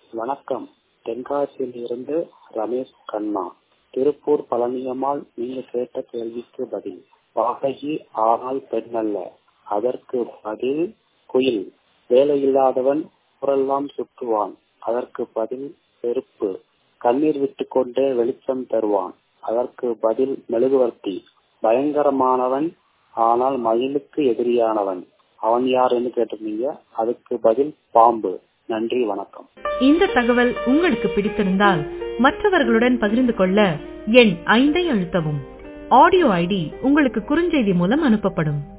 வணக்கம் தென்காசியில் இருந்து ரமேஷ் கண்ணா திருப்பூர் பழனியம்மாள் நீங்க கேட்ட கேள்விக்கு பதில் வாடகை ஆனால் பெண்ணல்ல அதற்கு பதில் குயில் வேலையில்லாதவன் ஊரெல்லாம் சுற்றுவான் அதற்கு பதில் செருப்பு கண்ணீர் விட்டுக் கொண்டே வெளிச்சம் தருவான் அதற்கு பதில் மெழுகுவர்த்தி பயங்கரமானவன் ஆனால் மயிலுக்கு எதிரியானவன் அவன் யாருன்னு கேட்டிருந்தீங்க அதுக்கு பதில் பாம்பு நன்றி வணக்கம் இந்த தகவல் உங்களுக்கு பிடித்திருந்தால் மற்றவர்களுடன் பகிர்ந்து கொள்ள எண் ஐந்தை அழுத்தவும் ஆடியோ ஐடி உங்களுக்கு குறுஞ்செய்தி மூலம் அனுப்பப்படும்